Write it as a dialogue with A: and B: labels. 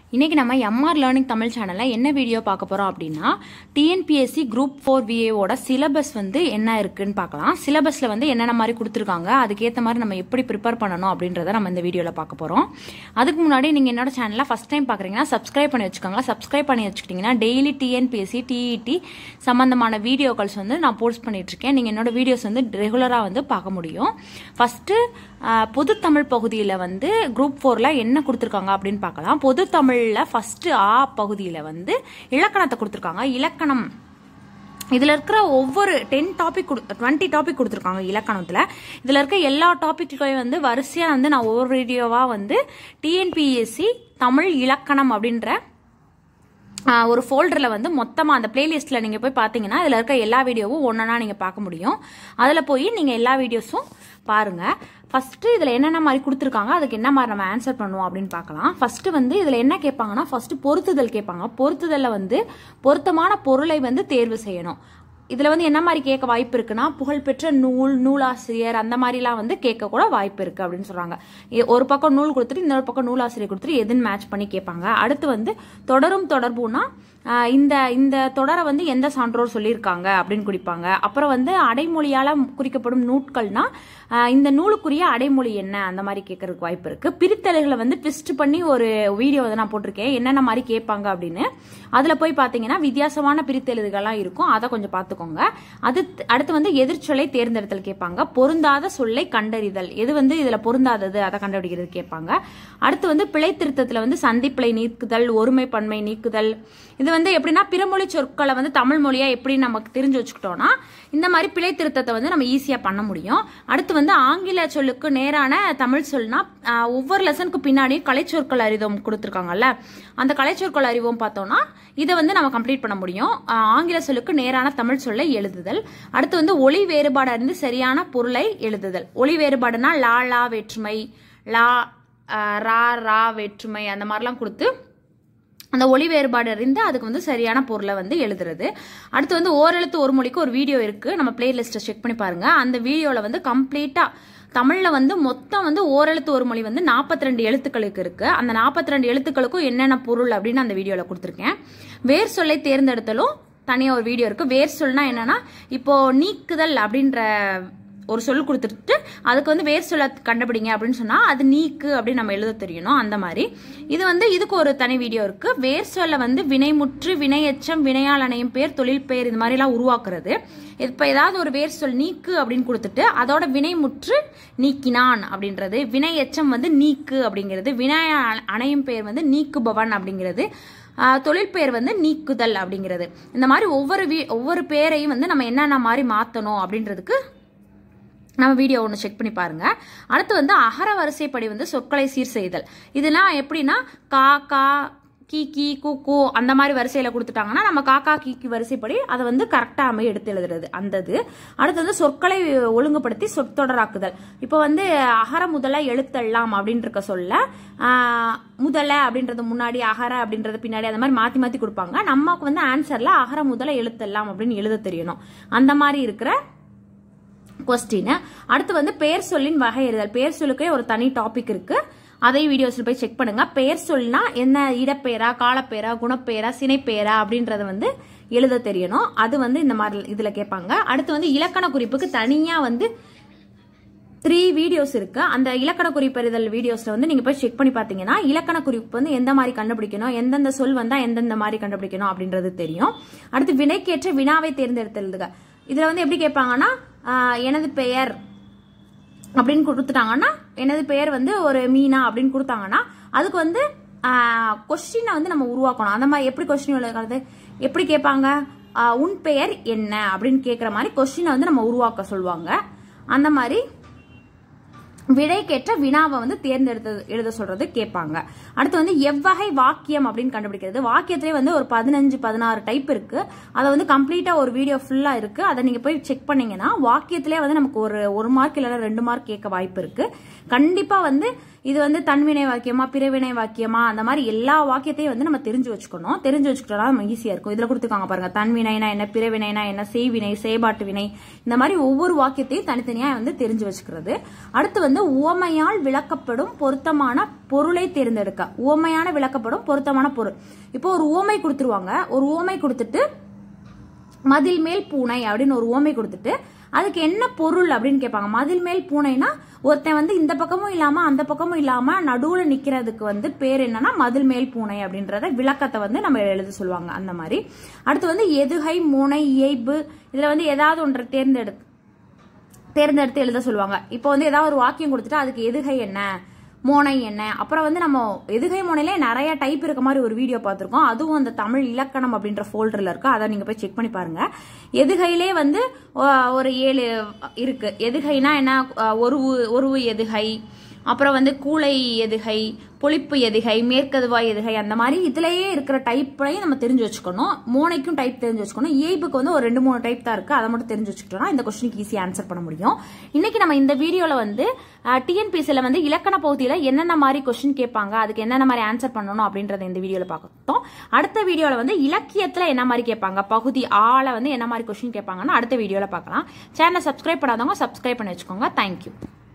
A: இன்றைக்கி நம்ம MR learning Tamil சேனலில் என்ன வீடியோ பார்க்க போகிறோம் அப்படின்னா டிஎன்பிஎஸ்சி குரூப் ஃபோர் விஏவோட சிலபஸ் வந்து என்ன இருக்குன்னு பார்க்கலாம் சிலபஸில் வந்து என்னென்ன மாதிரி கொடுத்துருக்காங்க அதுக்கேற்ற மாதிரி நம்ம எப்படி ப்ரிப்பேர் பண்ணணும் அப்படின்றத நம்ம இந்த வீடியோவில் பார்க்க போகிறோம் அதுக்கு முன்னாடி நீங்கள் என்னோட சேனலை ஃபஸ்ட் டைம் பார்க்குறீங்கன்னா சப்ஸ்கிரைப் பண்ணி வச்சுக்கோங்க சப்ஸ்கிரைப் பண்ணி வச்சுக்கிட்டிங்கன்னா டெய்லி டிஎன்பிஎஸ்சி டிஇடி சம்மந்தமான வீடியோக்கள்ஸ் வந்து நான் போஸ்ட் பண்ணிகிட்ருக்கேன் நீங்கள் என்னோட வீடியோஸ் வந்து ரெகுலராக வந்து பார்க்க முடியும் ஃபஸ்ட்டு பொது தமிழ் பகுதியில் வந்து குரூப் ஃபோரில் என்ன கொடுத்துருக்காங்க அப்படின்னு பார்க்கலாம் பொது தமிழில் ஃபஸ்ட்டு ஆ பகுதியில் வந்து இலக்கணத்தை கொடுத்துருக்காங்க இலக்கணம் இதில் இருக்கிற ஒவ்வொரு டென் டாபிக் கொடு டுவெண்ட்டி டாபிக் கொடுத்துருக்காங்க இலக்கணத்தில் இதில் இருக்க எல்லா டாப்பிக்கையும் வந்து வரிசையாக வந்து நான் ஒவ்வொரு வீடியோவாக வந்து டிஎன்பிஎஸ்சி தமிழ் இலக்கணம் அப்படின்ற ஆஹ் ஒரு ஃபோல்டரில் வந்து மொத்தமாக அந்த பிளேலிஸ்ட்டில் நீங்கள் போய் பார்த்தீங்கன்னா இதில் இருக்க எல்லா வீடியோவும் ஒன்றா நீங்கள் பார்க்க முடியும் அதில் போய் நீங்கள் எல்லா வீடியோஸும் பாருங்கள் ஃபஸ்ட்டு இதில் என்னென்ன மாதிரி கொடுத்துருக்காங்க அதுக்கு என்ன மாதிரி நம்ம ஆன்சர் பண்ணுவோம் அப்படின்னு பார்க்கலாம் ஃபஸ்ட்டு வந்து இதில் என்ன கேட்பாங்கன்னா ஃபஸ்ட்டு பொருத்துதல் கேட்பாங்க பொருத்துதலில் வந்து பொருத்தமான பொருளை வந்து தேர்வு செய்யணும் இதில் வந்து என்ன மாதிரி கேட்க வாய்ப்பு இருக்குன்னா புகழ்பெற்ற நூல் நூலாசிரியர் அந்த மாதிரிலாம் வந்து கேட்க கூட வாய்ப்பு இருக்குது அப்படின்னு சொல்கிறாங்க ஒரு பக்கம் நூல் கொடுத்துட்டு இன்னொரு பக்கம் நூலாசிரியர் கொடுத்துட்டு எதுன்னு மேட்ச் பண்ணி கேட்பாங்க அடுத்து வந்து தொடரும் தொடர்புனா ஆஹ் இந்த இந்த தொடரை வந்து எந்த சான்றோர் சொல்லியிருக்காங்க அப்படின்னு குறிப்பாங்க அப்புறம் வந்து அடைமொழியால் குறிக்கப்படும் நூட்கள்னா ஆஹ் இந்த நூலுக்குரிய அடைமொழி என்ன அந்த மாதிரி கேட்கறதுக்கு வாய்ப்பு இருக்கு பிரித்தலைகளை வந்து ட்விஸ்ட் பண்ணி ஒரு வீடியோ வந்து நான் போட்டிருக்கேன் என்னென்ன மாதிரி கேட்பாங்க அப்படின்னு அதில் போய் பார்த்தீங்கன்னா வித்தியாசமான பிரித்தெழுதுகள்லாம் இருக்கும் அதை கொஞ்சம் பார்த்துக்கோங்க அது அடுத்து வந்து எதிர்ச்சொல்லை தேர்ந்தெடுத்தல் கேட்பாங்க பொருந்தாத சொல்லை கண்டறிதல் எது வந்து இதில் பொருந்தாதது அதை கண்டுபிடிக்கிறது கேட்பாங்க அடுத்து வந்து பிழை திருத்தத்தில் வந்து சந்திப்பிழை நீக்குதல் ஒருமை பன்மை நீக்குதல் இது வந்து எப்படின்னா பிறமொழி சொற்களை வந்து தமிழ் மொழியா எப்படி நமக்கு தெரிஞ்சு வச்சுக்கிட்டோம்னா இந்த மாதிரி பிழை திருத்தத்தை வந்து நம்ம ஈஸியாக பண்ண முடியும் அடுத்து வந்து ஆங்கில சொல்லுக்கு நேரான தமிழ் சொல்னா ஆஹ், ஒவ்வொரு லெசனுக்கு பின்னாடியும் கலைச்சொற்கள் அறிவோம் கொடுத்துருக்காங்கல்ல அந்த கலைச்சொற்கள் அறிவோம் பார்த்தோம்னா இதை வந்து நம்ம கம்ப்ளீட் பண்ண முடியும் ஆஹ், ஆங்கில சொல்லுக்கு நேரான தமிழ் சொல்லை எழுதுதல் அடுத்து வந்து ஒளி வேறுபாடு அறிந்து சரியான பொருளை எழுதுதல் ஒளி வேறுபாடுனா லா லா வேற்றுமை லா ஆஹ், ரா ரா வேற்றுமை அந்த மாதிரிலாம் கொடுத்து அந்த ஒளி வேறுபாடு அறிந்து அதுக்கு வந்து சரியான பொருளை வந்து எழுதுறது அடுத்து வந்து ஓரெழுத்து ஒரு மொழிக்கு ஒரு வீடியோ இருக்கு நம்ம பிளேலிஸ்ட்டை செக் பண்ணி பாருங்க அந்த வீடியோவில் வந்து கம்ப்ளீட்டா தமிழில் வந்து மொத்தம் வந்து ஓரெழுத்து ஒரு மொழி வந்து நாற்பத்தி ரெண்டு எழுத்துக்களுக்கு இருக்கு அந்த நாற்பத்தி ரெண்டு எழுத்துக்களுக்கும் என்னென்ன பொருள் அப்படின்னு அந்த வீடியோவில் கொடுத்துருக்கேன் வேர் சொல்லை தேர்ந்தெடுத்தலும் தனியாக ஒரு வீடியோ இருக்கு வேர் சொல்னா என்னன்னா இப்போ நீக்குதல் அப்படின்ற ஒரு சொல் கொடுத்துட்டு அதுக்கு வந்து வேர் சொல்ல கண்டுபிடிங்க அப்படின்னு சொன்னா அது நீக்கு அப்படின்னு நம்ம எழுத தெரியணும் அந்த மாதிரி இது வந்து இதுக்கு ஒரு தனி வீடியோ இருக்கு வேர் சொல்ல வந்து வினைமுற்று வினையச்சம் வினையால் அணையும் பேர் தொழில் பெயர் இது மாதிரிலாம் உருவாக்குறது இப்போ ஏதாவது ஒரு வேர் சொல் நீக்கு அப்படின்னு கொடுத்துட்டு அதோட வினைமுற்று நீக்கினான் அப்படின்றது வினையச்சம் வந்து நீக்கு அப்படிங்கிறது வினைய அணையும் பெயர் வந்து நீக்குபவன் அப்படிங்கிறது ஆஹ் தொழில் பெயர் வந்து நீக்குதல் அப்படிங்கிறது இந்த மாதிரி ஒவ்வொரு வீ ஒவ்வொரு பேரையும் வந்து நம்ம என்னென்ன மாதிரி மாற்றணும் அப்படின்றதுக்கு நம்ம வீடியோ ஒன்று செக் பண்ணி பாருங்க அடுத்து வந்து அகர வரிசைப்படி வந்து சொற்களை சீர் செய்தல் இதெல்லாம் எப்படின்னா கா கா கீ கீ கூ கூ அந்த மாதிரி வரிசையில் கொடுத்துட்டாங்கன்னா நம்ம காக்கா கீக்கி வரிசைப்படி அதை வந்து கரெக்டாக அமைய எடுத்து எழுதுறது அந்த இது அடுத்து வந்து சொற்களை ஒழுங்குபடுத்தி சொற்றொடராக்குதல் இப்போ வந்து அகர முதல எழுத்தெல்லாம் அப்படின்னு இருக்க சொல்ல ஆஹ், முதல அப்படின்றது முன்னாடி அகர அப்படின்றது பின்னாடி அந்த மாதிரி மாற்றி மாற்றி கொடுப்பாங்க நமக்கு வந்து ஆன்சரில் அகர முதல எழுத்தெல்லாம் அப்படின்னு எழுத தெரியணும் அந்த மாதிரி இருக்கிற கொஸ்டின் அடுத்து வந்து பெயர் சொல்லின் வகையறிதல் பெயர் சொல்லுக்கே ஒரு தனி டாபிக் இருக்கு அதை வீடியோஸ்ல போய் செக் பண்ணுங்க பெயர் சொல்னா என்ன இடப்பெயரா காலப்பெயரா குணப்பெயரா சினைப்பெயரா அப்படின்றத வந்து எழுத தெரியணும் அது வந்து இந்த மாதிரி இதுல கேட்பாங்க அடுத்து வந்து இலக்கண குறிப்புக்கு தனியா வந்து த்ரீ வீடியோஸ் இருக்கு அந்த இலக்கண குறிப்பறிதல் வீடியோஸ்ல வந்து நீங்க போய் செக் பண்ணி பாத்தீங்கன்னா இலக்கண குறிப்பு வந்து எந்த மாதிரி கண்டுபிடிக்கணும் எந்தெந்த சொல் வந்தா எந்தெந்த மாதிரி கண்டுபிடிக்கணும் அப்படின்றது தெரியும் அடுத்து வினைக்கேற்ற வினாவை தேர்ந்தெடுத்தலுங்க இதுல வந்து எப்படி கேட்பாங்கன்னா ஆஹ், எனது பெயர் அப்படின்னு கொடுத்துட்டாங்கன்னா எனது பெயர் வந்து ஒரு மீனா அப்படின்னு கொடுத்தாங்கன்னா அதுக்கு வந்து கொஸ்டினை வந்து நம்ம உருவாக்கணும் அந்த மாதிரி எப்படி கொஸ்டின் எழுதுறது எப்படி கேட்பாங்க ஆஹ், உன் பெயர் என்ன அப்படின்னு கேட்குற மாதிரி கொஸ்டினை வந்து நம்ம உருவாக்க சொல்லுவாங்க அந்த மாதிரி விடைக்கேற்ற வினாவை வந்து தேர்ந்தெடுத்து எழுத சொல்றது கேட்பாங்க அடுத்து வந்து எவ்வகை வாக்கியம் அப்படின்னு கண்டுபிடிக்கிறது வாக்கியத்திலே வந்து ஒரு பதினஞ்சு பதினாறு டைப் இருக்கு அதை வந்து கம்ப்ளீட்டா ஒரு வீடியோ ஃபுல்லா இருக்கு அதை நீங்க போய் செக் பண்ணீங்கன்னா வாக்கியத்திலே வந்து நமக்கு ஒரு ஒரு மார்க் இல்லைன்னா ரெண்டு மார்க் கேட்க வாய்ப்பு இருக்கு கண்டிப்பா வந்து இது வந்து தன்வினை வாக்கியமா பிறவினை வாக்கியமா அந்த மாதிரி எல்லா வாக்கியத்தையும் வந்து நம்ம தெரிஞ்சு வச்சுக்கணும் தெரிஞ்சு வச்சுக்கிட்டோம்னா நம்ம ஈஸியா இருக்கும் இதுல கொடுத்துருக்காங்க பாருங்க தன்வினைனா என்ன பிறவினைனா என்ன செய்வினை செயபாட்டு வினை இந்த மாதிரி ஒவ்வொரு வாக்கியத்தையும் தனித்தனியா வந்து தெரிஞ்சு வச்சுக்கிறது அடுத்து வந்து உவமையால் விளக்கப்படும் பொருத்தமான பொருளை தேர்ந்தெடுக்க உவமையான விளக்கப்படும் பொருத்தமான பொருள் இப்போ ஒரு உவமை கொடுத்துருவாங்க ஒரு உவமை கொடுத்துட்டு மதில் மேல் பூனை அப்படின்னு ஒரு உவமை கொடுத்துட்டு அதுக்கு என்ன பொருள் அப்படின்னு கேட்பாங்க மதில் மேல் பூனைனா ஒருத்தன் வந்து இந்த பக்கமும் இல்லாம அந்த பக்கமும் இல்லாம நடுவுல நிக்கிறதுக்கு வந்து பேர் என்னன்னா மதில் மேல் பூனை அப்படின்றத விளக்கத்தை வந்து நம்ம எழுத சொல்லுவாங்க அந்த மாதிரி அடுத்து வந்து எதுகை மூனை இயைபு இதுல வந்து ஏதாவது ஒன்றை தேர்ந்தெடுத்து தேர்ந்தெடுத்து எழுத சொல்லுவாங்க இப்போ வந்து ஏதாவது ஒரு வாக்கியம் கொடுத்துட்டு அதுக்கு எதுகை என்ன மோனை என்ன அப்புறம் வந்து நம்ம எதுகை மோனையிலே நிறைய டைப் இருக்க மாதிரி ஒரு வீடியோ பார்த்துருக்கோம் அதுவும் அந்த தமிழ் இலக்கணம் அப்படின்ற ஃபோல்டர்ல இருக்கு அதை நீங்க போய் செக் பண்ணி பாருங்க எதுகையிலே வந்து அஹ், ஒரு ஏழு இருக்கு எதுகைனா என்ன அஹ், ஒரு ஒரு எதுகை அப்புறம் வந்து கூளை எதுகை பொழிப்பு எதுகை மேற்கதுவாய் எதுகை அந்த மாதிரி இதுலயே இருக்கிற டைப்பையும் நம்ம தெரிஞ்சு வச்சுக்கணும் மோனைக்கும் டைப் தெரிஞ்சு வச்சுக்கணும் இயல்புக்கு வந்து ஒரு ரெண்டு மூணு டைப் தான் இருக்கு அதை மட்டும் தெரிஞ்சு வச்சுக்கிட்டோம்னா இந்த கொஸ்டினுக்கு ஈஸியா ஆன்சர் பண்ண முடியும் இன்னைக்கு நம்ம இந்த வீடியோல வந்து டிஎன்பிசியில் வந்து இலக்கண பகுதியில் என்னென்ன மாதிரி கொஸ்டின் கேட்பாங்க அதுக்கு என்னென்ன மாதிரி ஆன்சர் பண்ணணும் அப்படின்றத இந்த வீடியோல பார்க்கட்டும் அடுத்த வீடியோல வந்து இலக்கியத்துல என்ன மாதிரி கேட்பாங்க பகுதி ஆல வந்து என்ன மாதிரி கொஸ்டின் கேட்பாங்கன்னு அடுத்த வீடியோல பார்க்கலாம் சேனலை சப்ஸ்கிரைப் பண்ணாதவங்க சப்ஸ்கிரைப் பண்ணி வச்சுக்கோங்க தேங்க்யூ